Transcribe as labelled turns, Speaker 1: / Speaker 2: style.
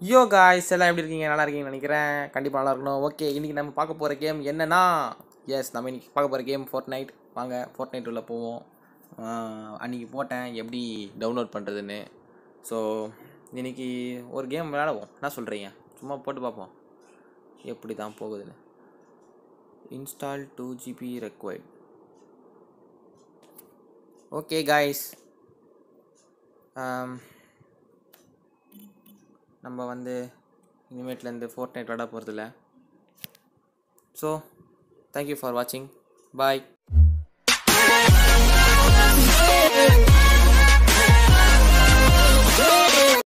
Speaker 1: யோ guys எல்லாம் எப்படி இருக்கீங்க நல்லா இருக்கீங்கன்னு நினைக்கிறேன் கண்டிப்பாக நல்லா இருக்கணும் ஓகே இன்றைக்கி நம்ம பார்க்க போகிற கேம் என்னன்னா எஸ் நம்ம இன்னைக்கு பார்க்க போகிற கேம் ஃபோர்ட் நைட் வாங்க ஃபோர்ட் நைட் உள்ள போவோம் ஆஹ் அன்னைக்கு போட்டேன் எப்படி டவுன்லோட் பண்ணுறதுன்னு ஸோ இன்னைக்கு ஒரு கேம் விளையாடுவோம் என்ன சொல்கிறீங்க சும்மா போட்டு பார்ப்போம் எப்படி தான் போகுதுன்னு install two GB required okay guys நம்ம வந்து இனிமேட்லேருந்து ஃபோர்ட் நைட் விளாட போகிறதில்ல ஸோ தேங்க்யூ ஃபார் வாட்சிங் பாய்